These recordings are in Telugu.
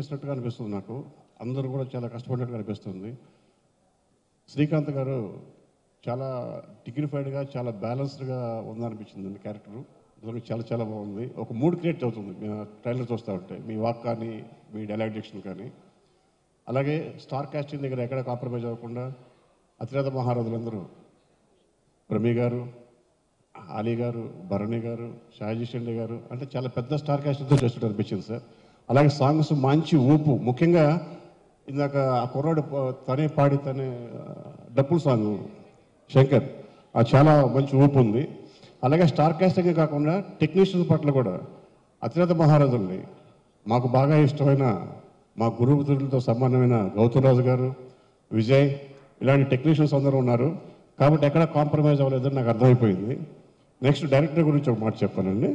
చేసినట్టుగా అనిపిస్తుంది నాకు అందరూ కూడా చాలా కష్టపడినట్టుగా అనిపిస్తుంది శ్రీకాంత్ గారు చాలా డిగ్నిఫైడ్గా చాలా బ్యాలెన్స్డ్గా ఉందనిపించింది క్యారెక్టరు నిజంగా చాలా చాలా బాగుంది ఒక మూడ్ క్రియేట్ అవుతుంది ట్రైలర్ చూస్తూ ఉంటే మీ వాక్ కానీ మీ డైలాగ్ డిక్షన్ కానీ అలాగే స్టార్ కాస్టింగ్ దగ్గర ఎక్కడ కాంప్రమైజ్ అవ్వకుండా అతిరథ మహారాజులందరూ ప్రమీ గారు అలీ గారు భరణి గారు షాజీ షెండే గారు అంటే చాలా పెద్ద స్టార్ కాస్టింగ్తో చేస్తుంటే అనిపించింది సార్ అలాగే సాంగ్స్ మంచి ఊపు ముఖ్యంగా ఇందాక ఆ కుర్రాడు ప- తనే పాడి తనే ఆ, డప్పుల సాంగ్ శంకర్ అది చాలా మంచి ఊపు ఉంది అలాగే స్టార్ కాస్టింగ్ కాకుండా టెక్నీషియన్స్ పట్ల కూడా అతిరథ మహారాజుల్ని మాకు బాగా ఇష్టమైన మా గురువుతులతో సమానమైన గౌతమరాజు గారు విజయ్ ఇలాంటి టెక్నీషియన్స్ అందరూ ఉన్నారు కాబట్టి ఎక్కడ కాంప్రమైజ్ అవ్వలేదని నాకు అర్థమైపోయింది నెక్స్ట్ డైరెక్టర్ గురించి ఒక మాట చెప్పానండి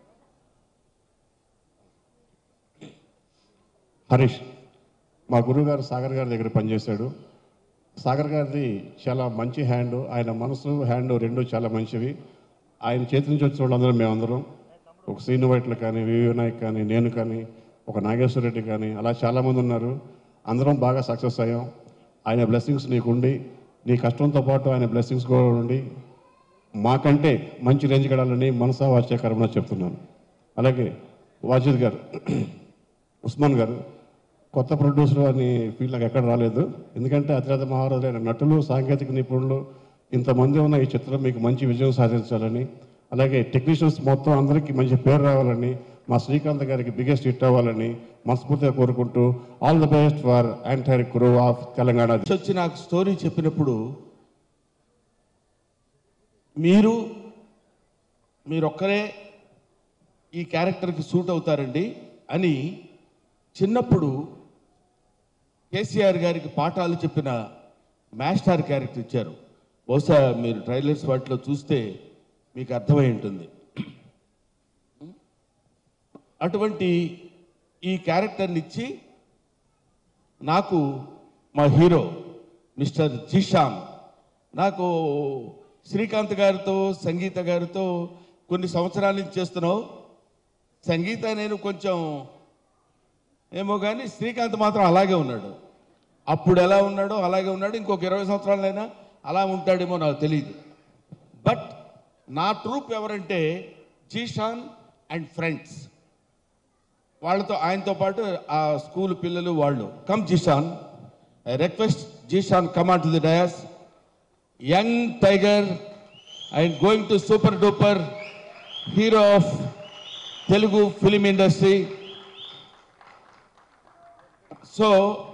హరీష్ మా గురువు గారు సాగర్ గారి దగ్గర పనిచేశాడు సాగర్ గారిది చాలా మంచి హ్యాండ్ ఆయన మనసు హ్యాండ్ రెండు చాలా మంచివి ఆయన చేతి నుంచి వచ్చిన వాళ్ళందరం మేమందరం ఒక శ్రీను వైట్లు కానీ వివి నాయక్ కానీ నేను కానీ ఒక నాగేశ్వర రెడ్డి కానీ అలా చాలామంది ఉన్నారు అందరం బాగా సక్సెస్ అయ్యాం ఆయన బ్లెస్సింగ్స్ నీకుండి నీ కష్టంతో పాటు ఆయన బ్లెస్సింగ్స్ కూడా ఉండి మాకంటే మంచి రేంజ్ గడాలని మనసా వాచే కర్మన చెప్తున్నాను అలాగే వాజిద్ గారు ఉస్మాన్ గారు కొత్త ప్రొడ్యూసర్ అని ఫీల్ నాకు ఎక్కడ రాలేదు ఎందుకంటే అతిరథ మహారాజులైన నటులు సాంకేతిక నిపుణులు ఇంతమంది ఉన్న ఈ చిత్రం మీకు మంచి విజయం సాధించాలని అలాగే టెక్నీషియన్స్ మొత్తం అందరికీ మంచి పేరు రావాలని మా శ్రీకాంత్ గారికి బిగ్గెస్ట్ హిట్ అవ్వాలని మనస్ఫూర్తిగా కోరుకుంటూ all the best for entire crew of Telangana వచ్చి నాకు స్టోరీ చెప్పినప్పుడు మీరు మీరొక్కరే ఈ క్యారెక్టర్కి సూట్ అవుతారండి అని చిన్నప్పుడు కేసీఆర్ గారికి పాఠాలు చెప్పిన మాస్టర్ క్యారెక్టర్ ఇచ్చారు బహుశా మీరు ట్రైలర్స్ వాటిలో చూస్తే మీకు అర్థమై ఉంటుంది అటువంటి ఈ క్యారెక్టర్ని ఇచ్చి నాకు మా హీరో మిస్టర్ జీషాన్ నాకు శ్రీకాంత్ గారితో సంగీత గారితో కొన్ని సంవత్సరాల నుంచి చేస్తున్నావు సంగీత నేను కొంచెం ఏమో కానీ శ్రీకాంత్ మాత్రం అలాగే ఉన్నాడు అప్పుడు ఎలా ఉన్నాడో అలాగే ఉన్నాడు ఇంకొక ఇరవై సంవత్సరాలైనా అలా ఉంటాడేమో నాకు తెలియదు బట్ నా ట్రూప్ ఎవరంటే జీషాన్ అండ్ ఫ్రెండ్స్ వాళ్ళతో ఆయనతో పాటు ఆ స్కూల్ పిల్లలు వాళ్ళు come Zeeshan I request Zeeshan come on to the dais young tiger and going to super duper hero of Telugu film industry so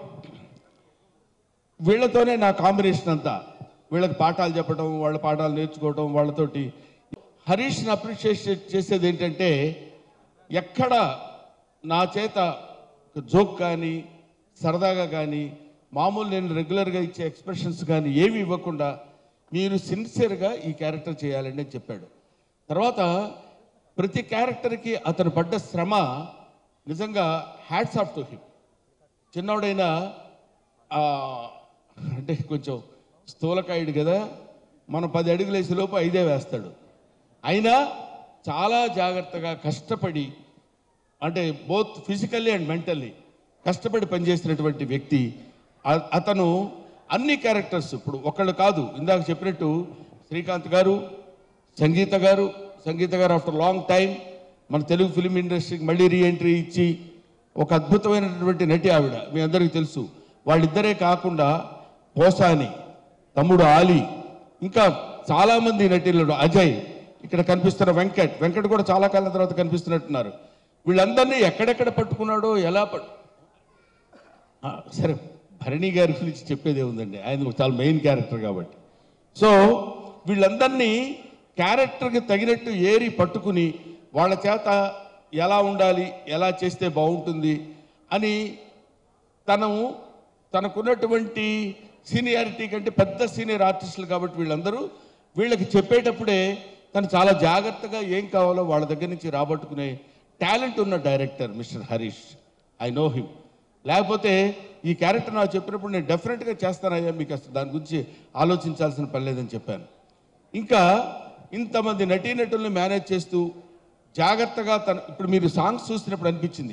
వీళ్ళతోనే నా కాంబినేషన్ అంతా వీళ్ళకి పాఠాలు చెప్పడం వాళ్ళ పాఠాలు నేర్చుకోవడం వాళ్ళతోటి హరీష్ని అప్రిషియేట్ చేసేది ఏంటంటే ఎక్కడ నా చేత జోక్ కానీ సరదాగా కానీ మామూలు నేను రెగ్యులర్గా ఇచ్చే ఎక్స్ప్రెషన్స్ కానీ ఏమి ఇవ్వకుండా మీరు సిన్సియర్గా ఈ క్యారెక్టర్ చేయాలని అని చెప్పాడు తర్వాత ప్రతి క్యారెక్టర్కి అతను పడ్డ శ్రమ నిజంగా హ్యాట్స్ ఆఫ్ టు హిమ్ చిన్నోడైనా ఆ, అంటే కొంచెం స్థూలకాయుడు కదా మనం పది అడుగులు వేసే లోపు ఐదే వేస్తాడు అయినా చాలా జాగ్రత్తగా కష్టపడి అంటే బోత్ ఫిజికల్లీ అండ్ మెంటల్లీ కష్టపడి పనిచేసినటువంటి వ్యక్తి అ- అతను అన్ని క్యారెక్టర్స్ ఇప్పుడు ఒకళ్ళు కాదు ఇందాక చెప్పినట్టు శ్రీకాంత్ గారు సంగీత గారు సంగీత గారు ఆఫ్టర్ లాంగ్ టైం మన తెలుగు ఫిలిం ఇండస్ట్రీకి మళ్ళీ రీఎంట్రీ ఇచ్చి ఒక అద్భుతమైనటువంటి నటి ఆవిడ మీ అందరికీ తెలుసు వాళ్ళిద్దరే కాకుండా పోసాని తమ్ముడు ఆలి ఇంకా చాలామంది నటీలు అజయ్ ఇక్కడ కనిపిస్తున్న వెంకట్ వెంకట్ కూడా చాలా కాలం తర్వాత కనిపిస్తున్నట్టున్నారు వీళ్ళందరినీ ఎక్కడెక్కడ పట్టుకున్నాడో ఎలా పట్ ఆ, సరే భరణి గారి గురించి చెప్పేదే ఉందండి ఆయన చాలా మెయిన్ క్యారెక్టర్ కాబట్టి సో వీళ్ళందరినీ క్యారెక్టర్కి తగినట్టు ఏరి పట్టుకుని వాళ్ళ చేత ఎలా ఉండాలి ఎలా చేస్తే బాగుంటుంది అని తను తనకున్నటువంటి సీనియారిటీ కంటే పెద్ద సీనియర్ ఆర్టిస్టులు కాబట్టి వీళ్ళందరూ వీళ్ళకి చెప్పేటప్పుడే తను చాలా జాగ్రత్తగా ఏం కావాలో వాళ్ళ దగ్గర నుంచి రాబట్టుకునే టాలెంట్ ఉన్న director mister Harish I know him లేకపోతే ఈ క్యారెక్టర్ నాకు చెప్పినప్పుడు నేను డెఫినెట్గా చేస్తానయ్యా మీకు అసలు దాని గురించి ఆలోచించాల్సిన పని లేదని చెప్పాను ఇంకా ఇంతమంది నటీనటుల్ని మేనేజ్ చేస్తూ జాగ్రత్తగా తన ఇప్పుడు మీరు సాంగ్స్ చూసినప్పుడు అనిపించింది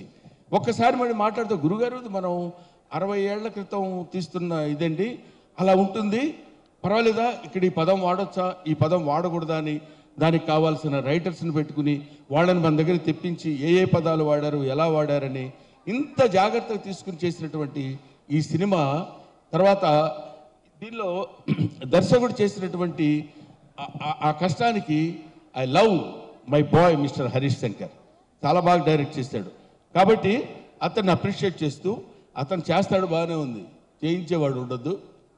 ఒక్కసారి మరి మాట్లాడితే గురుగారు ఇది మనం అరవై ఏళ్ల క్రితం తీస్తున్న ఇదండి అలా ఉంటుంది పర్వాలేదా ఇక్కడ ఈ పదం వాడొచ్చా ఈ పదం వాడకూడదా అని దానికి కావాల్సిన రైటర్స్ని పెట్టుకుని వాళ్ళని మన దగ్గర తెప్పించి ఏ ఏ పదాలు వాడారు ఎలా వాడారని ఇంత జాగ్రత్తగా తీసుకుని చేసినటువంటి ఈ సినిమా తర్వాత దీనిలో దర్శకుడు చేసినటువంటి ఆ- ఆ- ఆ కష్టానికి I love my boy mister Harish Shankar చాలా బాగా డైరెక్ట్ చేశాడు కాబట్టి అతన్ని అప్రిషియేట్ చేస్తూ అతను చేస్తాడు బాగానే ఉంది చేయించేవాడు ఉండొద్దు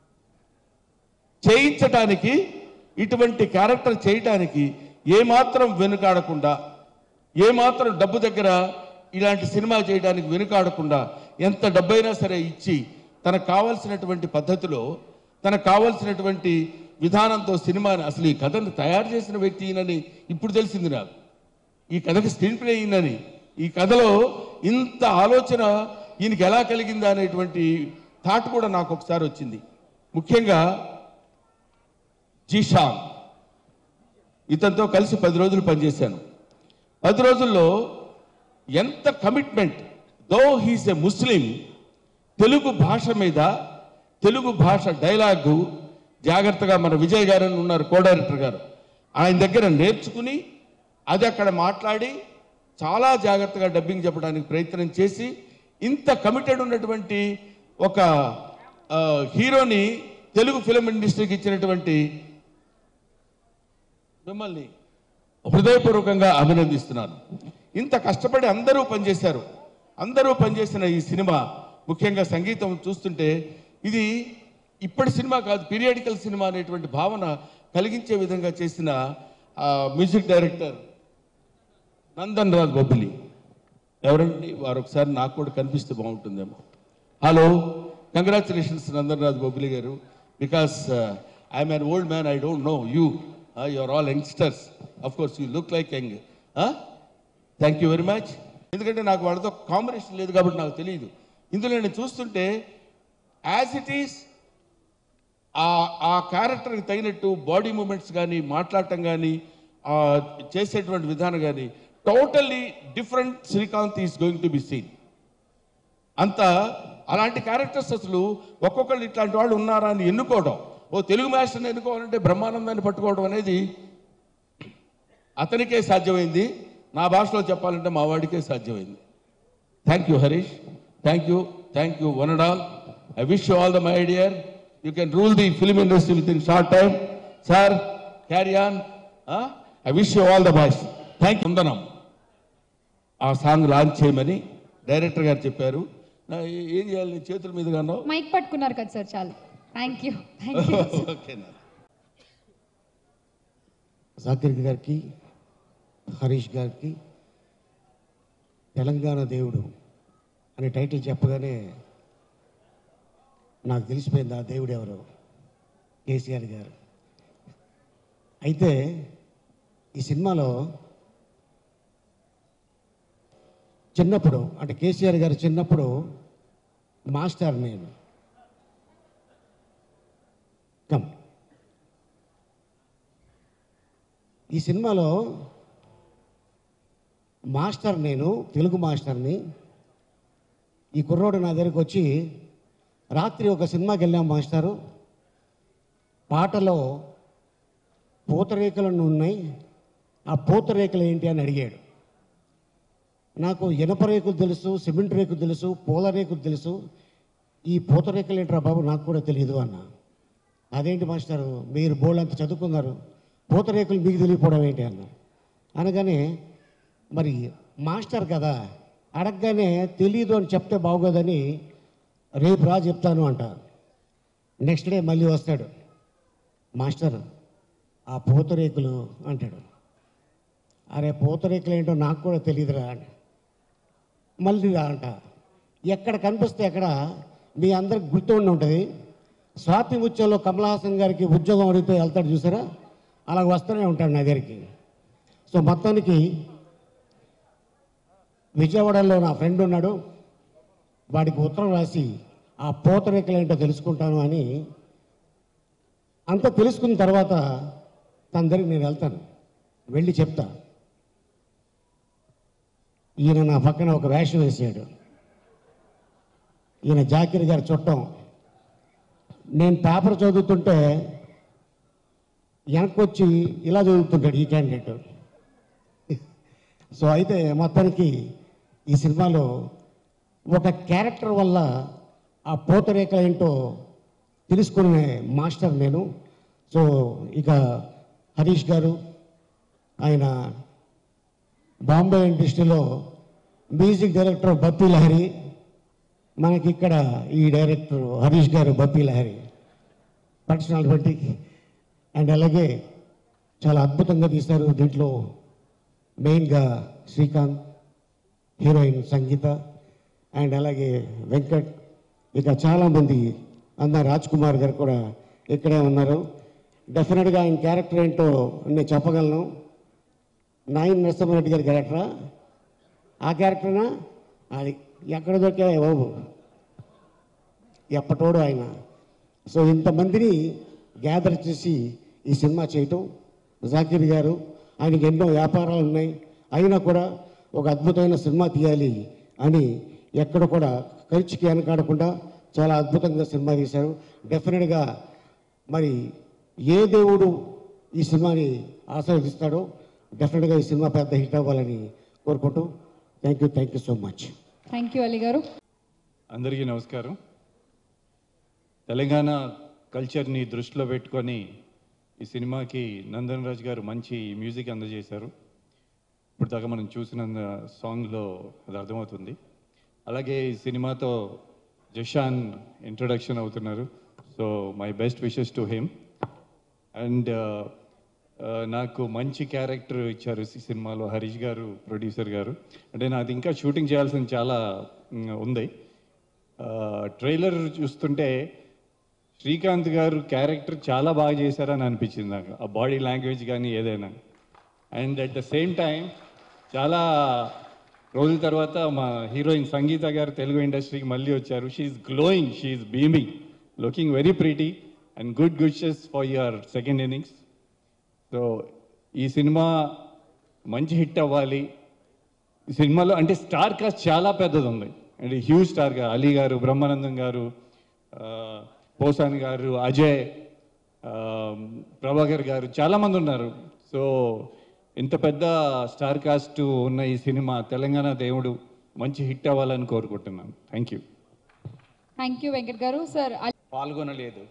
చేయించటానికి ఇటువంటి క్యారెక్టర్ చేయటానికి ఏమాత్రం వెనుకాడకుండా ఏమాత్రం డబ్బు దగ్గర ఇలాంటి సినిమా చేయడానికి వెనుకాడకుండా ఎంత డబ్బైనా సరే ఇచ్చి తనకు కావాల్సినటువంటి పద్ధతిలో తనకు కావాల్సినటువంటి విధానంతో సినిమాని అసలు ఈ కథను తయారు చేసిన వ్యక్తి ఈయనని ఇప్పుడు తెలిసింది నాకు ఈ కథకి స్క్రీన్ ప్లే అయిందని ఈ కథలో ఇంత ఆలోచన ఈయనకి ఎలా కలిగిందా అనేటువంటి థాట్ కూడా నాకు ఒకసారి వచ్చింది ముఖ్యంగా జీషాన్ ఇతనితో కలిసి పది రోజులు పనిచేశాను పది రోజుల్లో ఎంత commitment though he's a Muslim Telugu భాష మీద తెలుగు భాష డైలాగు జాగ్రత్తగా మన విజయ్ గారు అని ఉన్నారు కో డైరెక్టర్ గారు ఆయన దగ్గర నేర్చుకుని అది అక్కడ మాట్లాడి చాలా జాగ్రత్తగా డబ్బింగ్ చెప్పడానికి ప్రయత్నం చేసి ఇంత కమిటెడ్ ఉన్నటువంటి ఒక ఆ, హీరోని తెలుగు ఫిలిం ఇండస్ట్రీకి ఇచ్చినటువంటి మిమ్మల్ని హృదయపూర్వకంగా అభినందిస్తున్నాను ఇంత కష్టపడి అందరూ పనిచేశారు అందరూ పనిచేసిన ఈ సినిమా ముఖ్యంగా సంగీతం చూస్తుంటే ఇది ఇప్పటి సినిమా కాదు పీరియాడికల్ సినిమా అనేటువంటి భావన కలిగించే విధంగా చేసిన ఆ, మ్యూజిక్ డైరెక్టర్ నందన్ రాజ్ బొబ్బిలి ఎవరండి వారు ఒకసారి నాకు కూడా కనిపిస్తే బాగుంటుందేమో hello congratulations Nandan Raj Bobbili garu because I'm an old man I don't know you you are all youngsters of course you look like young thank you very much ఎందుకంటే నాకు వాళ్ళతో కాంబినేషన్ లేదు కాబట్టి నాకు తెలియదు ఇందులో నేను చూస్తుంటే యాజ్ ఇట్ ఈస్ ఆ ఆ క్యారెక్టర్కి తగినట్టు బాడీ మూమెంట్స్ కానీ మాట్లాడటం కానీ ఆ చేసేటువంటి విధానం కానీ totally different Srikanth is going to be seen అంత అలాంటి క్యారెక్టర్స్ అసలు ఒక్కొక్కళ్ళు ఇట్లాంటి వాళ్ళు ఉన్నారా అని ఎన్నుకోవడం ఓ తెలుగు మాస్టర్ని ఎన్నుకోవాలంటే బ్రహ్మానందాన్ని పట్టుకోవడం అనేది అతనికే సాధ్యమైంది నా భాషలో చెప్పాలంటే మా వాడికే సాధ్యమైంది thank you Harish thank you thank you one and all I wish you all the my idea you can rule the film industry with in short time sir carry on I wish you all the boys thank వందనం ఆ సాంగ్ లాంచ్ చేయమని డైరెక్టర్ గారు చెప్పారు నా ఏ- ఏం చేయాలి నీ చేతుల మీద గానో మైక్ పట్టుకున్నారు కదా సార్ చాలు థ్యాంక్ యూ థ్యాంక్ యూ ఓకేనా జాకిర్ గారికి హరీష్ గారికి తెలంగాణ దేవుడు అనే టైటిల్ చెప్పగానే నాకు తెలిసిపోయింది ఆ దేవుడు ఎవరు కేసీఆర్ గారు అయితే ఈ సినిమాలో చిన్నప్పుడు అంటే కేసీఆర్ గారు చిన్నప్పుడు మాస్టర్ నేను కమ్ ఈ సినిమాలో మాస్టర్ నేను తెలుగు మాస్టర్ని ఈ కుర్రోడు నా దగ్గరికి వచ్చి రాత్రి ఒక సినిమాకి వెళ్ళాం మాస్టారు పాటలో పూతరేకులు ఉన్నాయి ఆ పూతరేకులు ఏంటి అని అడిగాడు నాకు ఇనప రేకులు తెలుసు సిమెంట్ రేకులు తెలుసు పూల రేకులు తెలుసు ఈ పూతరేకులు ఏంట్రా బాబు నాకు కూడా తెలియదు అన్న అదేంటి మాస్టారు మీరు బోల్డ్ అంత చదువుకున్నారు పూతరేకులు మీకు తెలియకపోవడం ఏంటి అన్న అనగానే మరి మాస్టర్ కదా అడగగానే తెలీదు అని చెప్తే బాగోదని రేపు రా చెప్తాను అంట నెక్స్ట్ డే మళ్ళీ వస్తాడు మాస్టర్ ఆ పూతరేకులు అంటాడు అరే పూతరేకులు ఏంటో నాకు కూడా తెలియదురా అని మళ్ళీ రా అంట ఎక్కడ కనిపిస్తే అక్కడ మీ అందరికి గుర్తు ఉండి ఉంటుంది స్వాతి ముత్యంలో కమల్ హాసన్ గారికి ఉద్యోగం అడిగితే వెళ్తాడు చూసారా అలా వస్తూనే ఉంటాడు నా దగ్గరికి సో మొత్తానికి విజయవాడలో నా ఫ్రెండ్ ఉన్నాడు వాడికి ఉత్తరం రాసి ఆ పూతరేకలు ఏంటో తెలుసుకుంటాను అని అంతా తెలుసుకున్న తర్వాత తన దగ్గరికి నేను వెళ్తాను వెళ్ళి చెప్తా ఈయన నా పక్కన ఒక వేషం వేసాడు ఈయన జాకిర్ గారి చుట్టం నేను పేపర్ చదువుతుంటే వెనక్కి వచ్చి ఇలా చదువుతుంటాడు ఈ క్యాండిడేట్ సో అయితే మొత్తానికి ఈ సినిమాలో ఒక క్యారెక్టర్ వల్ల ఆ పూతరేఖలు ఏంటో తెలుసుకునే మాస్టర్ నేను సో ఇక హరీష్ గారు ఆయన బాంబే ఇండస్ట్రీలో మ్యూజిక్ డైరెక్టర్ బప్పి లహరి మనకి ఇక్కడ ఈ డైరెక్టర్ హరీష్ గారు బప్పి లహరి పర్సనల్ బట్టి అండ్ అలాగే చాలా అద్భుతంగా తీశారు దీంట్లో మెయిన్గా శ్రీకాంత్ హీరోయిన్ సంగీత అండ్ అలాగే వెంకట్ ఇక చాలామంది అన్న రాజ్ కుమార్ గారు కూడా ఇక్కడే ఉన్నారు డెఫినెట్గా ఆయన క్యారెక్టర్ ఏంటో నేను చెప్పగలను నాయన్ నరసింహారెడ్డి గారి క్యారెక్టరా ఆ క్యారెక్టర్నా అది ఎక్కడ దొరికా బాబు ఎప్పటోడు ఆయన సో ఇంతమందిని గ్యాదర్ చేసి ఈ సినిమా చేయటం జాకిర్ గారు ఆయనకి ఎన్నో వ్యాపారాలు ఉన్నాయి అయినా కూడా ఒక అద్భుతమైన సినిమా తీయాలి అని ఎక్కడ కూడా ఖర్చుకి వెనకాడకుండా చాలా అద్భుతంగా సినిమా తీశారు డెఫినెట్గా మరి ఏ దేవుడు ఈ సినిమాని ఆశీర్వదిస్తాడో డెఫినెట్గా ఈ సినిమా పెద్ద హిట్ అవ్వాలని కోరుకుంటూ thank you thank you so much thank you Ali garu అందరికీ నమస్కారం తెలంగాణ కల్చర్ని దృష్టిలో పెట్టుకొని ఈ సినిమాకి నందన్ రాజ్ గారు మంచి మ్యూజిక్ అందజేశారు ఇప్పుడు దాకా మనం చూసిన సాంగ్లో అది అర్థమవుతుంది అలాగే ఈ సినిమాతో జషాన్ ఇంట్రొడక్షన్ అవుతున్నారు so my best wishes to him and నాకు మంచి క్యారెక్టర్ ఇచ్చారు ఈ సినిమాలో హరీష్ గారు ప్రొడ్యూసర్ గారు అంటే నాది ఇంకా షూటింగ్ చేయాల్సిన చాలా మ్, ఉంది ట్రైలర్ చూస్తుంటే శ్రీకాంత్ గారు క్యారెక్టర్ చాలా బాగా చేశారని అనిపించింది నాకు ఆ బాడీ లాంగ్వేజ్ కానీ ఏదైనా and at the same time చాలా రోజుల తర్వాత మా హీరోయిన్ సంగీత గారు తెలుగు ఇండస్ట్రీకి మళ్ళీ వచ్చారు she's glowing she's beaming looking very pretty and good good wishes for your second innings so ఈ సినిమా మంచి హిట్ అవ్వాలి ఈ సినిమాలో అంటే స్టార్ కాస్ట్ చాలా పెద్దది ఉంది అంటే హ్యూజ్ స్టార్ గా అలీ గారు బ్రహ్మానందం గారు ఆ, పోసాన్ గారు అజయ్ ఆ, ప్రభాకర్ గారు చాలామంది ఉన్నారు సో ఇంత పెద్ద స్టార్ కాస్ట్ ఉన్న ఈ సినిమా తెలంగాణ దేవుడు మంచి హిట్ అవ్వాలని కోరుకుంటున్నాను thank you thank you Venkat garu sir పాల్గొనలేదు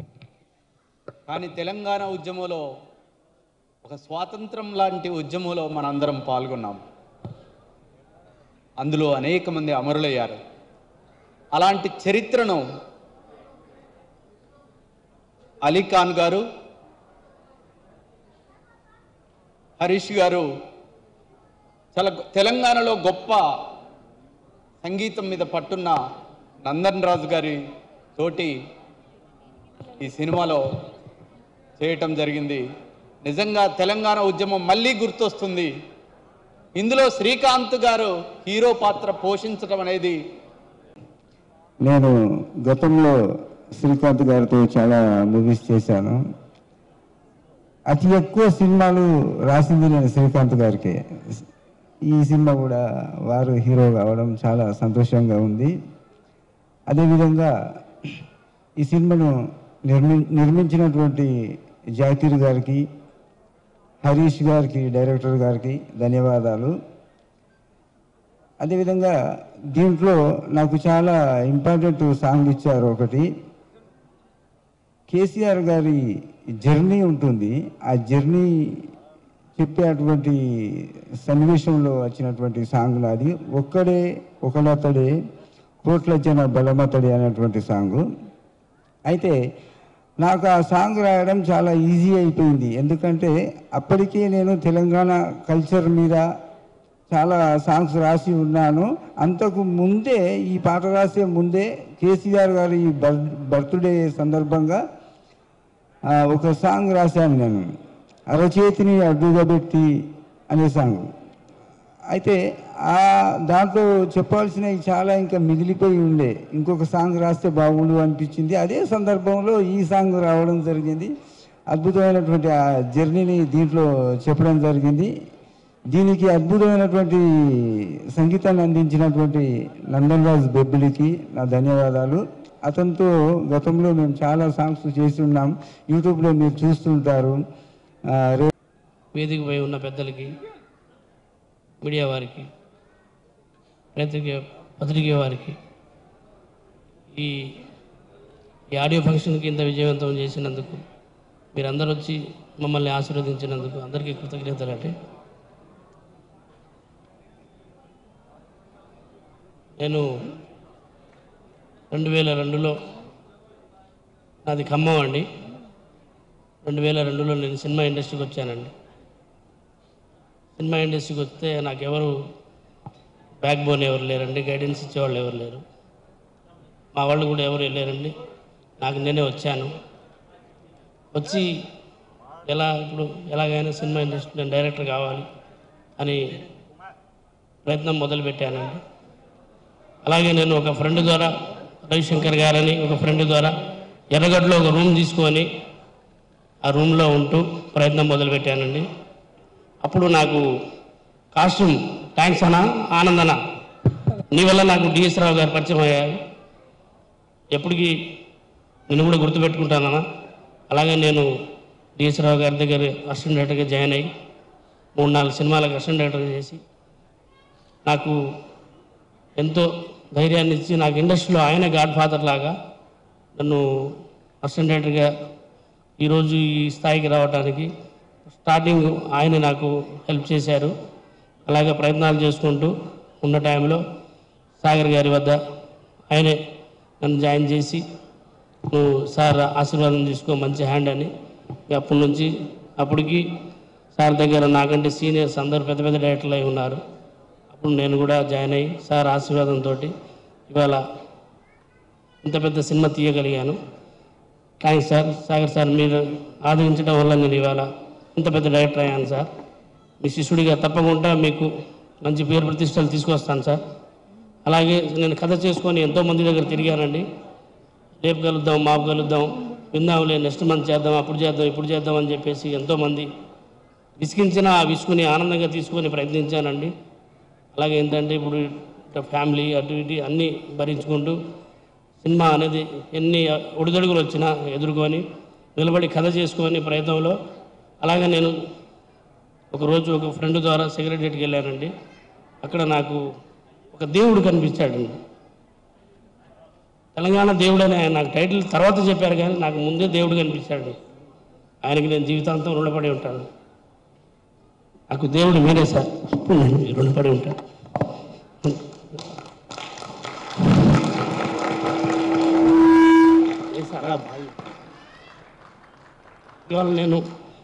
కానీ తెలంగాణ ఉద్యమంలో ఒక స్వాతంత్రం లాంటి ఉద్యమంలో మనందరం పాల్గొన్నాం అందులో అనేక మంది అమరులయ్యారు అలాంటి చరిత్రను అలీ ఖాన్ గారు హరీష్ గారు చాలా గొ- తెలంగాణలో గొప్ప సంగీతం మీద పట్టున్న నందన్ రాజు గారి తోటి ఈ సినిమాలో చేయటం జరిగింది నిజంగా తెలంగాణ ఉద్యమం మళ్ళీ గుర్తొస్తుంది ఇందులో శ్రీకాంత్ గారు హీరో పాత్ర పోషించడం అనేది నేను గతంలో శ్రీకాంత్ గారితో చాలా మూవీస్ చేశాను అతి ఎక్కువ సినిమాలు రాసింది నేను శ్రీకాంత్ గారికి ఈ సినిమా కూడా వారు హీరో కావడం చాలా సంతోషంగా ఉంది అదేవిధంగా ఈ సినిమాను నిర్మి నిర్మించినటువంటి జాకీర్ గారికి హరీష్ గారికి డైరెక్టర్ గారికి ధన్యవాదాలు అదేవిధంగా దీంట్లో నాకు చాలా ఇంపార్టెంట్ సాంగ్ ఇచ్చారు ఒకటి కేసీఆర్ గారి జర్నీ ఉంటుంది ఆ జర్నీ చెప్పేటువంటి సన్నివేశంలో వచ్చినటువంటి సాంగ్ నాది ఒక్కడే ఒకలతడే కోట్ల జన బలమతడే అనేటువంటి సాంగ్ అయితే నాకు ఆ సాంగ్ రాయడం చాలా ఈజీ అయిపోయింది ఎందుకంటే అప్పటికే నేను తెలంగాణ కల్చర్ మీద చాలా సాంగ్స్ రాసి ఉన్నాను అంతకు ముందే ఈ పాట రాసే ముందే కేసీఆర్ గారి బర్ బర్త్డే సందర్భంగా ఆ, ఒక సాంగ్ రాశాను నేను అరచేతిని అడ్డుగా పెట్టి అనే సాంగ్ అయితే ఆ దాంట్లో చెప్పాల్సినవి చాలా ఇంకా మిగిలిపోయి ఉండే ఇంకొక సాంగ్ రాస్తే బాగుండు అనిపించింది అదే సందర్భంలో ఈ సాంగ్ రావడం జరిగింది అద్భుతమైనటువంటి ఆ జర్నీని దీంట్లో చెప్పడం జరిగింది దీనికి అద్భుతమైనటువంటి సంగీతాన్ని అందించినటువంటి నందన్ రాజ్ బెబ్బిలికి నా ధన్యవాదాలు అతనితో గతంలో మేము చాలా సాంగ్స్ చేసి ఉన్నాం యూట్యూబ్లో మీరు చూస్తుంటారు ఆ, రే- వేదిక పై ఉన్న పెద్దలకి మీడియా వారికి పత్రిక పత్రిక వారికి ఈ ఈ ఆడియో ఫంక్షన్కి ఇంత విజయవంతం చేసినందుకు మీరందరూ వచ్చి మమ్మల్ని ఆశీర్వదించినందుకు అందరికీ కృతజ్ఞతలు అంటే నేను రెండు వేల రెండులో నాది ఖమ్మం అండి రెండు వేల రెండులో నేను సినిమా ఇండస్ట్రీకి వచ్చానండి సినిమా ఇండస్ట్రీకి వస్తే నాకు ఎవరు బ్యాక్ బోన్ ఎవరు లేరండి గైడెన్స్ ఇచ్చేవాళ్ళు ఎవరు లేరు మా వాళ్ళు కూడా ఎవరు లేరండి నాకు నేనే వచ్చాను వచ్చి ఎలా ఇప్పుడు ఎలాగైనా సినిమా ఇండస్ట్రీ నేను డైరెక్టర్ కావాలి అని ప్రయత్నం మొదలుపెట్టానండి అలాగే నేను ఒక ఫ్రెండ్ ద్వారా రవిశంకర్ గారని ఒక ఫ్రెండ్ ద్వారా ఎర్రగడ్డలో ఒక రూమ్ తీసుకొని ఆ రూమ్లో ఉంటూ ప్రయత్నం మొదలుపెట్టానండి అప్పుడు నాకు కాస్ట్యూమ్ థ్యాంక్స్ అన్నా ఆనందన నీ వల్ల నాకు డిఎస్ రావు గారు పరిచయం అయ్యారు ఎప్పటికీ నేను కూడా గుర్తుపెట్టుకుంటానన్నా అలాగే నేను డిఎస్ రావు గారి దగ్గర అసిస్టెంట్ డైరెక్టర్గా జాయిన్ అయ్యి మూడు నాలుగు సినిమాలకు అసిస్టెంట్ డైరెక్టర్గా చేసి నాకు ఎంతో ధైర్యాన్ని ఇచ్చి నాకు ఇండస్ట్రీలో ఆయన గాడ్ ఫాదర్ లాగా నన్ను అసిస్టెంట్ డైరెక్టర్గా ఈరోజు ఈ స్థాయికి రావడానికి స్టార్టింగ్ ఆయన నాకు హెల్ప్ చేశారు అలాగే ప్రయత్నాలు చేసుకుంటూ ఉన్న టైంలో సాగర్ గారి వద్ద ఆయనే నన్ను జాయిన్ చేసి నువ్వు సార్ ఆశీర్వాదం తీసుకో మంచి హ్యాండ్ అని ఇక అప్పటి నుంచి అప్పటికి సార్ దగ్గర నాకంటే సీనియర్స్ అందరూ పెద్ద పెద్ద డైరెక్టర్లు అయి ఉన్నారు అప్పుడు నేను కూడా జాయిన్ అయ్యి సార్ ఆశీర్వాదంతో ఇవాళ ఇంత పెద్ద సినిమా తీయగలిగాను థ్యాంక్స్ సార్ సాగర్ సార్ మీరు ఆదరించడం వల్ల నేను ఇవాళ ఇంత పెద్ద డైరెక్టర్ అయ్యాను సార్ మీ శిష్యుడిగా తప్పకుండా మీకు మంచి పేరు ప్రతిష్టలు తీసుకొస్తాను సార్ అలాగే నేను కథ చేసుకొని ఎంతోమంది దగ్గర తిరిగానండి రేపు కలుద్దాం మాపు కలుద్దాం విందాంలే నెక్స్ట్ మంత్ చేద్దాం అప్పుడు చేద్దాం ఇప్పుడు చేద్దాం అని చెప్పేసి ఎంతోమంది విసిగించిన ఆ విసుకుని ఆనందంగా తీసుకొని ప్రయత్నించానండి అలాగే ఏంటంటే ఇప్పుడు ఇట్లా ఫ్యామిలీ అటు ఇటు అన్నీ భరించుకుంటూ సినిమా అనేది ఎన్ని ఒడిదొడుగులు వచ్చినా ఎదుర్కొని నిలబడి కథ చేసుకొని ప్రయత్నంలో అలాగే నేను ఒకరోజు ఒక ఫ్రెండ్ ద్వారా సెక్రటరీకి వెళ్ళానండి అక్కడ నాకు ఒక దేవుడు కనిపించాడండి తెలంగాణ దేవుడు అని ఆయన నాకు టైటిల్ తర్వాత చెప్పారు కానీ నాకు ముందే దేవుడు కనిపించాడు ఆయనకి నేను జీవితాంతం రుణపడి ఉంటాను నాకు దేవుడు మీరే సార్ ఇప్పుడు నేను మీకు రుణపడి ఉంటాను ఏ సార్ ఆ బాయ్. ఇవాళ నేను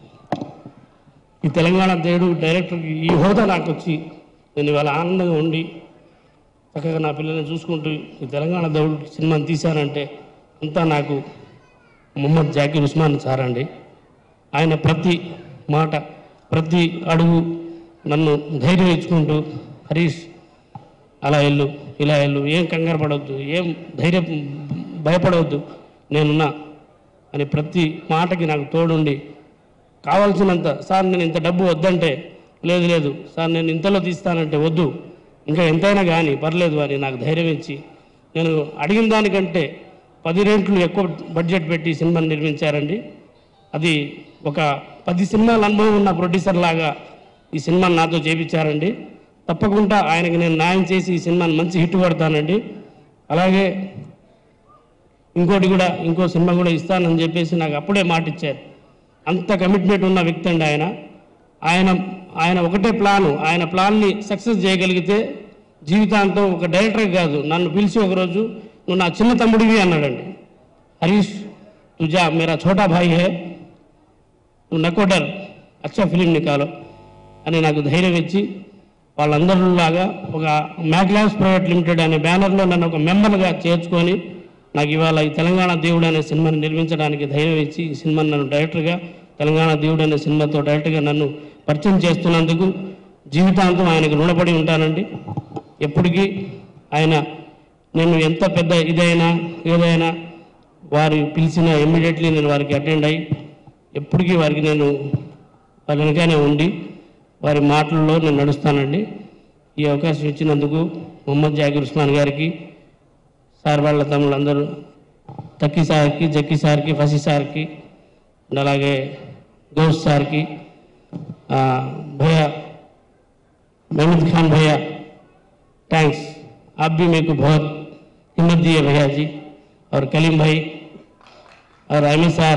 ఈ తెలంగాణ దేవుడు డైరెక్టర్కి ఈ హోదా నాకు వచ్చి నేను ఇవాళ ఆనందంగా ఉండి చక్కగా నా పిల్లల్ని చూసుకుంటూ ఈ తెలంగాణ దేవుడు సినిమాని తీశానంటే అంతా నాకు ముహమ్మద్ జాకీర్ ఉస్మాన్ సార్ అండి ఆయన ప్రతి మాట ప్రతి అడుగు నన్ను ధైర్యం ఇచ్చుకుంటూ హరీష్ అలా వెళ్ళు ఇలా వెళ్ళు ఏం కంగారు పడవద్దు ఏం ధైర్యం భయపడవద్దు నేనున్నా అని ప్రతి మాటకి నాకు తోడుండి కావాల్సినంత సార్ నేను ఇంత డబ్బు వద్దంటే లేదు లేదు సార్ నేను ఇంతలో తీస్తానంటే వద్దు ఇంకా ఎంతైనా కానీ పర్లేదు అని నాకు ధైర్యం ఇచ్చి నేను అడిగిన దానికంటే పది రెట్లు ఎక్కువ బడ్జెట్ పెట్టి ఈ సినిమాని నిర్మించారండి అది ఒక పది సినిమాల అనుభవం ఉన్న ప్రొడ్యూసర్ లాగా ఈ సినిమాని నాతో చేపించారండి తప్పకుండా ఆయనకి నేను న్యాయం చేసి ఈ సినిమాని మంచి హిట్ కొడతానండి అలాగే ఇంకోటి కూడా ఇంకో సినిమా కూడా ఇస్తానని చెప్పేసి నాకు అప్పుడే మాట ఇచ్చారు అంత కమిట్మెంట్ ఉన్న వ్యక్తి అండి ఆయన ఆయన ఆయన ఒకటే ప్లాను ఆయన ప్లాన్ని సక్సెస్ చేయగలిగితే జీవితాంతం ఒక డైరెక్టర్ కాదు నన్ను పిలిచి ఒకరోజు నువ్వు నా చిన్న తమ్ముడివి అన్నాడండి హరీష్ తుజా మేరా ఛోటా భాయ్ హే నువ్వు నకోడర్ అచ్చా ఫిలిం నికాలో అని నాకు ధైర్యం ఇచ్చి వాళ్ళందరిలాగా ఒక మ్యాగ్లాబ్స్ ప్రైవేట్ లిమిటెడ్ అనే బ్యానర్లో నన్ను ఒక మెంబర్గా చేర్చుకొని నాకు ఇవాళ ఈ తెలంగాణ దేవుడు అనే సినిమాని నిర్మించడానికి ధైర్యం ఇచ్చి ఈ సినిమాని నన్ను డైరెక్టర్గా తెలంగాణ దేవుడు అనే సినిమాతో డైరెక్ట్గా నన్ను పరిచయం చేస్తున్నందుకు జీవితాంతం ఆయనకు రుణపడి ఉంటానండి ఎప్పటికీ ఆయన నేను ఎంత పెద్ద ఇదైనా ఏదైనా వారు పిలిచిన ఇమ్మీడియట్లీ నేను వారికి అటెండ్ అయ్యి ఎప్పటికీ వారికి నేను వాళ్ళ వెనకనే ఉండి వారి మాటల్లో నేను నడుస్తానండి ఈ అవకాశం ఇచ్చినందుకు మొహమ్మద్ జాకిర్ ఉస్మాన్ గారికి సార్ వాళ్ళ తమ్ముళ్ళందరూ తక్కి సార్కి జక్కి సార్కి ఫసీ సార్కి అండ్ అలాగే గౌస్ సార్కి ఆ, భయ్యా महमूद खान भैया थैंक्स आप भी मेरे को बहुत हिम्मत दिए भैया जी और कलीम भाई और आमिर साहब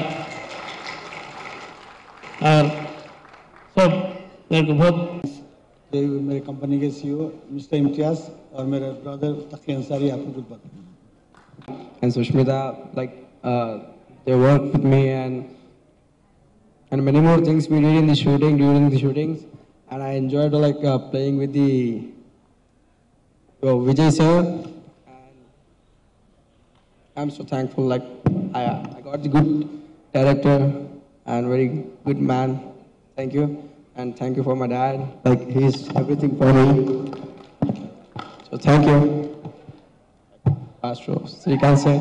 और सब मेरे को बहुत ये मेरे कंपनी के सीईओ मिस्टर इम्तियाज और मेरे ब्रदर तकी अंसारी आपको कुछ बता and Sushmita, like uh, they worked with me and and many more things we did in the shooting during the shootings, and I enjoyed like uh, playing with the uh, Vijay sir. And I'm so thankful. Like I, I got the good director and very good man. Thank you, and thank you for my dad. Like he's everything for me. So thank you. Astro, Srikanth sir.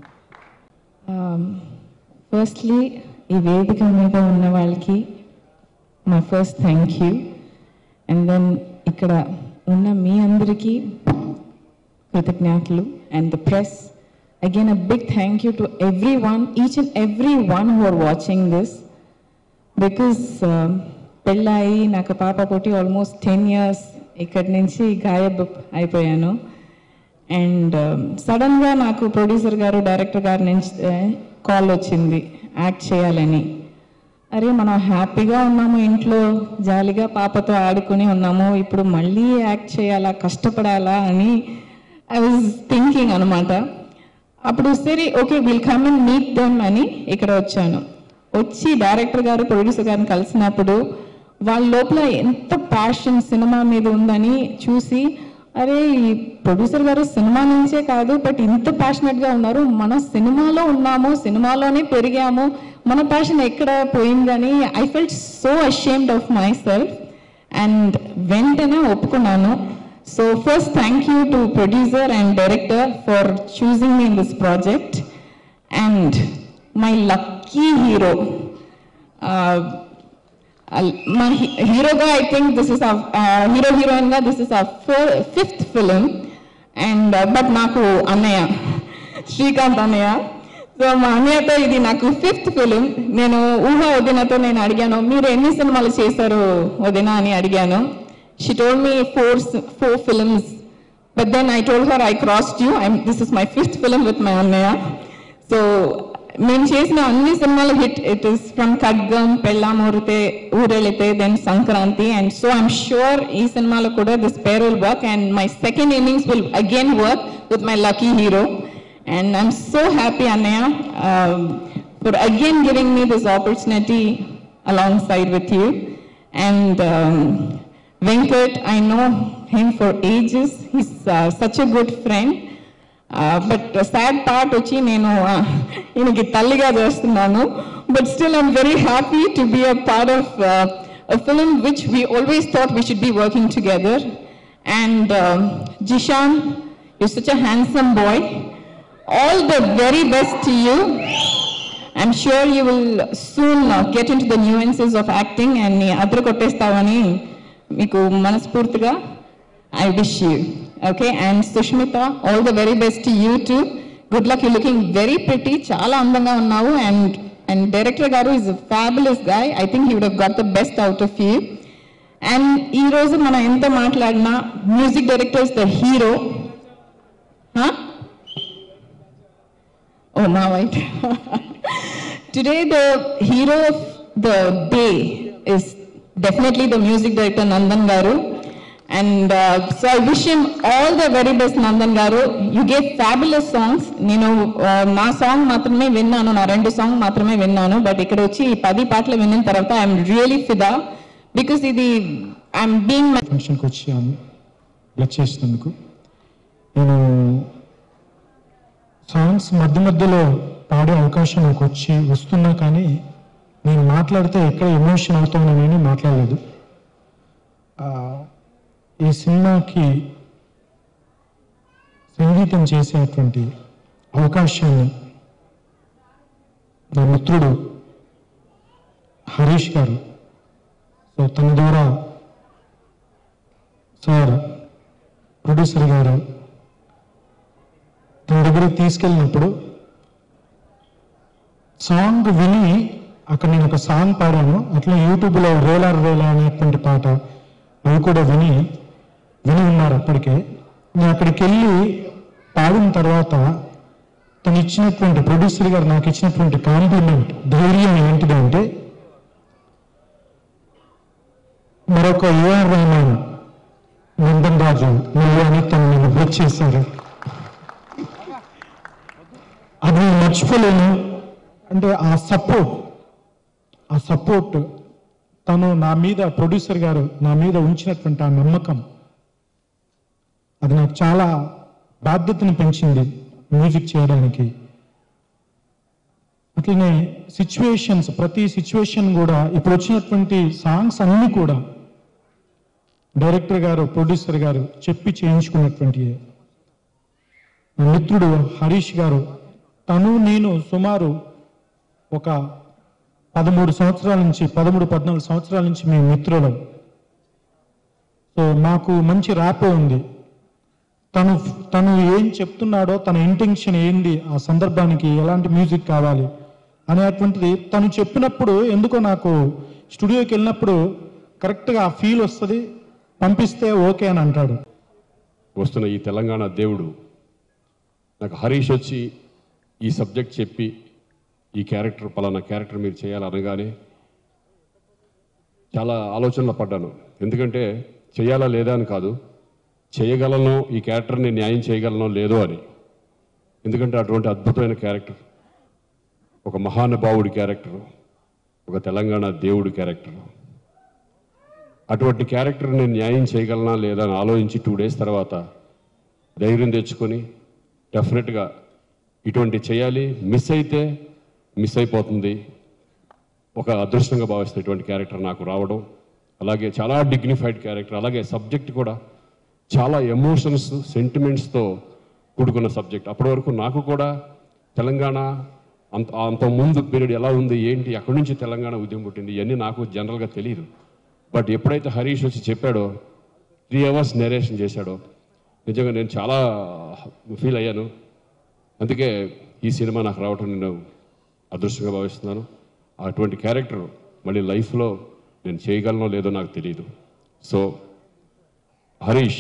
Firstly ఈ వేదిక మీద ఉన్న వాళ్ళకి మా first thank you and then ఇక్కడ ఉన్న మీ అందరికీ కృతజ్ఞతలు and the press again a big thank you to every one each and every one who are watching this because పెళ్ళాయి నాకు పాప పుట్టి ఆల్మోస్ట్ టెన్ ఇయర్స్ ఇక్కడి నుంచి గాయబ్ అయిపోయాను అండ్ సడన్గా నాకు ప్రొడ్యూసర్ గారు డైరెక్టర్ గారి నుంచి కాల్ వచ్చింది యాక్ట్ చేయాలని అరే మనం హ్యాపీగా ఉన్నాము ఇంట్లో జాలీగా పాపతో ఆడుకుని ఉన్నాము ఇప్పుడు మళ్ళీ యాక్ట్ చేయాలా కష్టపడాలా అని ఐ వాజ్ థింకింగ్ అనమాట అప్పుడు సరే okay will come and meet them అని ఇక్కడ వచ్చాను వచ్చి డైరెక్టర్ గారు ప్రొడ్యూసర్ గారిని కలిసినప్పుడు వాళ్ళ లోపల ఎంత ప్యాషన్ సినిమా మీద ఉందని చూసి అరే ఈ ప్రొడ్యూసర్ గారు సినిమా నుంచే కాదు బట్ ఇంత ప్యాషనెట్గా ఉన్నారు మనం సినిమాలో ఉన్నాము సినిమాలోనే పెరిగాము మన ప్యాషన్ ఎక్కడ పోయిందని I felt so ashamed of my self and వెంటనే ఒప్పుకున్నాను so first thank you to producer and director for choosing me in this project and my lucky hero మా హీరోగా I think this is hero హీరోయిన్గా this is a fifth film and but నాకు అన్నయ్య శ్రీకాంత్ అన్నయ్య సో మా అన్నయ్యతో ఇది నాకు ఫిఫ్త్ ఫిలిం నేను ఊహ వదినతో నేను అడిగాను మీరు ఎన్ని సినిమాలు చేశారు వదిన అని అడిగాను she told me four four films but then I told her I crossed you I this is my fifth film with my అన్నయ్య సో మేము చేసిన అన్ని సినిమాలు hit it is from Khadgam పెళ్ళామూరితే ఊరెళితే then Sankranthi and so I'm sure ఈ సినిమాలో కూడా this pair will work and my second innings will again work with my lucky hero and I'm so happy అన్నయ్య for again giving me this opportunity along side with you and Venkat I know him for ages he's such a good friend but sad part వచ్చి నేను uh, ఈయనకి తల్లిగా చేస్తున్నాను but still I'm very happy to be a part of a film which we always thought we should be working together. And um, Jishan, you're such a handsome boy. All the very best to you. I'm sure you will soon uh, get into the nuances of acting and నీ అద్దరు కొట్టేస్తావని మీకు మనస్ఫూర్తిగా I wish you. Okay, and Sushmita, all the very best to you too. Good luck. You're looking very pretty. చాలా అందంగా ఉన్నావు and and director గారు is a fabulous guy. I think he would have got the best out of you. And ఈ రోజు మనం ఎంత మాట్లాడినా music director is the hero Oh, my white. Today, the hero of the day is definitely the music director Nandan Garu. And uh, so I wish him all the very best, Nandan Garu. You gave fabulous songs. నేను uh, నా సాంగ్ మాత్రమే విన్నాను నా రెండు సాంగ్ మాత్రమే విన్నాను బట్ ఇక్కడ వచ్చి ఈ పది పాటలు విన్న తర్వాత ఐఎమ్ రియలీ ఫిదా బికాస్ ఇది ఐఎమ్ బీయింగ్ ఫంక్షన్కి వచ్చాము బ్లెస్ చేసినందుకు నేను సాంగ్స్ మధ్య మధ్యలో పాడే అవకాశం నాకు వచ్చి వస్తున్నా కానీ నేను మాట్లాడితే ఎక్కడ ఎమోషన్ అవుతానని మాట్లాడలేదు ఆ, ఈ సినిమాకి సంగీతం చేసేటువంటి అవకాశాన్ని నా మిత్రుడు హరీష్ గారు సో తన ద్వారా సార్ ప్రొడ్యూసర్ గారు తన దగ్గరికి తీసుకెళ్ళినప్పుడు సాంగ్ విని అక్కడ నేను ఒక సాంగ్ పాడాను అట్లా యూట్యూబ్లో రేలార్ రేలా అనేటువంటి పాట అవి కూడా విని విని ఉన్నారు అప్పటికే నేను అక్కడికి వెళ్ళి పాడిన తర్వాత తను ఇచ్చినటువంటి ప్రొడ్యూసర్ గారు నాకు ఇచ్చినటువంటి కాంప్లిమెంట్ ధైర్యం ఏంటిదంటే మరొక ఏఆర్ రెహమాన్ నందన్ రాజు మళ్ళీ అని తను నన్ను బ్లెక్ చేశారు అది నేను మర్చిపోలేను అంటే ఆ సపోర్ట్ ఆ సపోర్ట్ తను నా మీద ప్రొడ్యూసర్ గారు నా మీద ఉంచినటువంటి ఆ నమ్మకం అది నాకు చాలా బాధ్యతను పెంచింది మ్యూజిక్ చేయడానికి అట్లనే సిచ్యువేషన్స్ ప్రతి సిచ్యువేషన్ కూడా ఇప్పుడు వచ్చినటువంటి సాంగ్స్ అన్నీ కూడా డైరెక్టర్ గారు ప్రొడ్యూసర్ గారు చెప్పి చేయించుకున్నటువంటి నా మిత్రుడు హరీష్ గారు తను నేను సుమారు ఒక పదమూడు సంవత్సరాల నుంచి పదమూడు పద్నాలుగు సంవత్సరాల నుంచి మేము మిత్రులం సో మాకు మంచి ర్యాపో ఉంది తను తను ఏం చెప్తున్నాడో తన ఇంటెన్షన్ ఏంది ఆ సందర్భానికి ఎలాంటి మ్యూజిక్ కావాలి అనేటువంటిది తను చెప్పినప్పుడు ఎందుకో నాకు స్టూడియోకి వెళ్ళినప్పుడు కరెక్ట్గా ఆ ఫీల్ వస్తుంది పంపిస్తే ఓకే అని అంటాడు వస్తున్న ఈ తెలంగాణ దేవుడు నాకు హరీష్ వచ్చి ఈ సబ్జెక్ట్ చెప్పి ఈ క్యారెక్టర్ పలానా క్యారెక్టర్ మీరు చేయాలి అనగానే చాలా ఆలోచనలో పడ్డాను ఎందుకంటే చేయాలా లేదా అని కాదు చేయగలను ఈ క్యారెక్టర్ని న్యాయం చేయగలనో లేదో అని ఎందుకంటే అటువంటి అద్భుతమైన క్యారెక్టర్ ఒక మహానుభావుడి క్యారెక్టర్ ఒక తెలంగాణ దేవుడి క్యారెక్టర్ అటువంటి క్యారెక్టర్ నేను న్యాయం చేయగలనా లేదా అని ఆలోచించి టూ డేస్ తర్వాత ధైర్యం తెచ్చుకొని డెఫినెట్గా ఇటువంటి చేయాలి మిస్ అయితే మిస్ అయిపోతుంది ఒక అదృష్టంగా భావిస్తే ఇటువంటి క్యారెక్టర్ నాకు రావడం అలాగే చాలా డిగ్నిఫైడ్ క్యారెక్టర్ అలాగే సబ్జెక్ట్ కూడా చాలా ఎమోషన్స్ సెంటిమెంట్స్తో కూడుకున్న సబ్జెక్ట్ అప్పటి వరకు నాకు కూడా తెలంగాణ అంత అంత ముందు పీరియడ్ ఎలా ఉంది ఏంటి అక్కడి నుంచి తెలంగాణ ఉద్యమం పుట్టింది ఇవన్నీ నాకు జనరల్గా తెలియదు బట్ ఎప్పుడైతే హరీష్ వచ్చి చెప్పాడో త్రీ అవర్స్ నెరేషన్ చేశాడో నిజంగా నేను చాలా ఫీల్ అయ్యాను అందుకే ఈ సినిమా నాకు రావటం నేను అదృష్టంగా భావిస్తున్నాను అటువంటి క్యారెక్టర్ మళ్ళీ లైఫ్లో నేను చేయగలనో లేదో నాకు తెలియదు సో హరీష్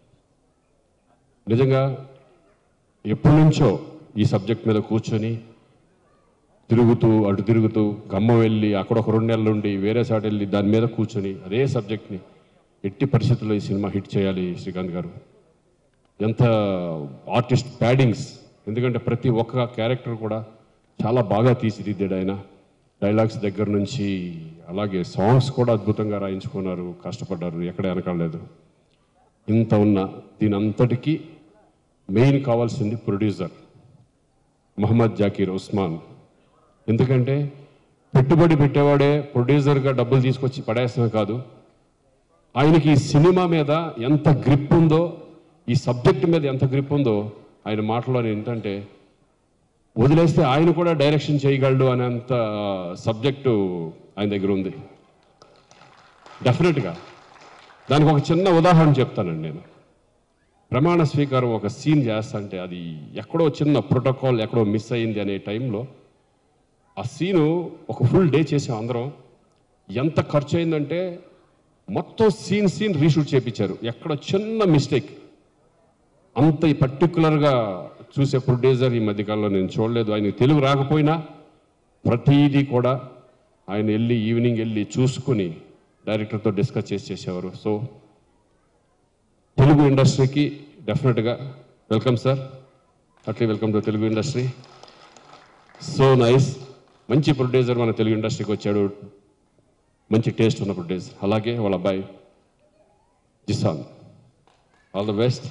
నిజంగా ఎప్పటి నుంచో ఈ సబ్జెక్ట్ మీద కూర్చొని తిరుగుతూ అటు తిరుగుతూ ఖమ్మం వెళ్ళి అక్కడ ఒక రెండు నెలలు ఉండి వేరే సాటి వెళ్ళి దాని మీద కూర్చొని అదే సబ్జెక్ట్ని ఎట్టి పరిస్థితుల్లో ఈ సినిమా హిట్ చేయాలి శ్రీకాంత్ గారు ఎంత ఆర్టిస్ట్ ప్యాడింగ్స్ ఎందుకంటే ప్రతి ఒక్క క్యారెక్టర్ కూడా చాలా బాగా తీర్చిదిద్దాడు ఆయన డైలాగ్స్ దగ్గర నుంచి అలాగే సాంగ్స్ కూడా అద్భుతంగా రాయించుకున్నారు కష్టపడ్డారు ఎక్కడ వెనకాలేదు ఇంత ఉన్న దీని అంతటికీ మెయిన్ కావాల్సింది ప్రొడ్యూసర్ మహమ్మద్ జాకీర్ ఉస్మాన్ ఎందుకంటే పెట్టుబడి పెట్టేవాడే ప్రొడ్యూసర్గా డబ్బులు తీసుకొచ్చి పడేస్తమే కాదు ఆయనకి ఈ సినిమా మీద ఎంత గ్రిప్ ఉందో ఈ సబ్జెక్ట్ మీద ఎంత గ్రిప్ ఉందో ఆయన మాటలో ఏంటంటే వదిలేస్తే ఆయన కూడా డైరెక్షన్ చేయగలడు అనేంత సబ్జెక్టు ఆయన దగ్గర ఉంది డెఫినెట్గా దానికి ఒక చిన్న ఉదాహరణ చెప్తానండి నేను ప్రమాణ స్వీకారం ఒక సీన్ చేస్తంటే అది ఎక్కడో చిన్న ప్రోటోకాల్ ఎక్కడో మిస్ అయింది అనే టైంలో ఆ సీను ఒక ఫుల్ డే చేసాం అందరం ఎంత ఖర్చు అయిందంటే మొత్తం సీన్ సీన్ రీషూట్ చేయించారు ఎక్కడ చిన్న మిస్టేక్ అంత పర్టికులర్గా చూసే ప్రొడ్యూసర్ ఈ మధ్యకాలంలో నేను చూడలేదు ఆయన తెలుగు రాకపోయినా ప్రతిదీ కూడా ఆయన వెళ్ళి ఈవినింగ్ వెళ్ళి చూసుకుని డైరెక్టర్తో డిస్కస్ చేసి చేసేవారు సో తెలుగు ఇండస్ట్రీకి డెఫినెట్గా వెల్కమ్ సార్ అట్లీ welcome to Telugu industry so nice మంచి ప్రొడ్యూసర్ మన తెలుగు ఇండస్ట్రీకి వచ్చాడు మంచి టేస్ట్ ఉన్న ప్రొడ్యూసర్ అలాగే వాళ్ళ అబ్బాయి జిసాన్ ఆల్ ద బెస్ట్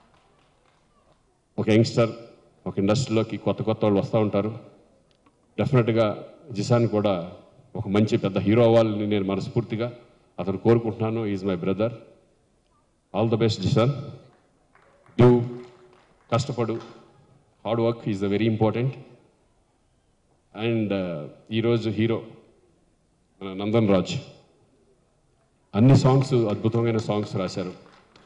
ఒక యంగ్స్టర్ ఒక ఇండస్ట్రీలోకి కొత్త కొత్త వాళ్ళు వస్తూ ఉంటారు డెఫినెట్గా జిసాన్ కూడా ఒక మంచి పెద్ద హీరో అవ్వాలని నేను మనస్ఫూర్తిగా అతను కోరుకుంటున్నాను is my brother all the best Zeeshan do కష్టపడు hard work is the very important and ఈరోజు హీరో మన నందన్ రాజ్ అన్ని సాంగ్స్ అద్భుతమైన సాంగ్స్ రాశారు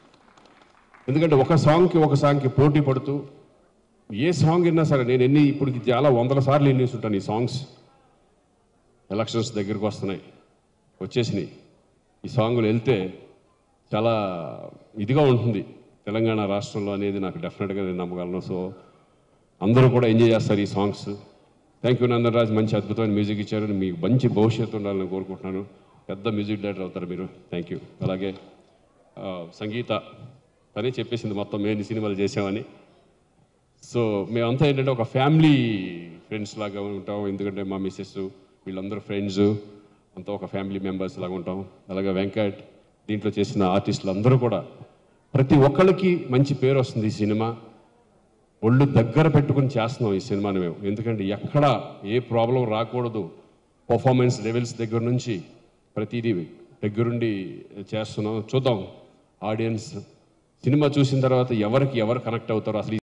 ఎందుకంటే ఒక సాంగ్కి ఒక సాంగ్కి పోటీ పడుతూ ఏ సాంగ్ విన్నా సరే నేను ఎన్ని ఇప్పుడు చాలా వందల సార్లు ఎన్ని ఉంటాను ఈ సాంగ్స్ ఎలక్షన్స్ దగ్గరికి వస్తున్నాయి వచ్చేసినాయి ఈ సాంగ్లు వెళ్తే చాలా ఇదిగా ఉంటుంది తెలంగాణ రాష్ట్రంలో అనేది నాకు డెఫినెట్గా నేను నమ్మగలను సో అందరూ కూడా ఎంజాయ్ చేస్తారు ఈ songs thank you Nandan Raj మంచి అద్భుతమైన మ్యూజిక్ ఇచ్చారు మీకు మంచి భవిష్యత్తు ఉండాలని కోరుకుంటున్నాను పెద్ద మ్యూజిక్ డైరెక్టర్ అవుతారు మీరు థ్యాంక్ యూ అలాగే ఆ, సంగీత తనే చెప్పేసింది మొత్తం మేము ఎన్ని సినిమాలు చేసామని సో మేమంతా ఏంటంటే ఒక ఫ్యామిలీ ఫ్రెండ్స్ లాగా ఉంటాం ఎందుకంటే మా మిస్సెస్ వీళ్ళందరూ ఫ్రెండ్స్ అంతా ఒక ఫ్యామిలీ మెంబర్స్ లాగా ఉంటాం అలాగే వెంకట్ దీంట్లో చేసిన ఆర్టిస్టులు అందరూ కూడా ప్రతి ఒక్కళ్ళకి మంచి పేరు వస్తుంది ఈ సినిమా ఒళ్ళు దగ్గర పెట్టుకుని చేస్తున్నాం ఈ సినిమాని మేము ఎందుకంటే ఎక్కడ ఏ ప్రాబ్లం రాకూడదు పర్ఫార్మెన్స్ లెవెల్స్ దగ్గర నుంచి ప్రతిదీ దగ్గరుండి చేస్తున్నాం చూద్దాం ఆడియన్స్ సినిమా చూసిన తర్వాత ఎవరికి ఎవరు కనెక్ట్ అవుతారో అసలు ఈ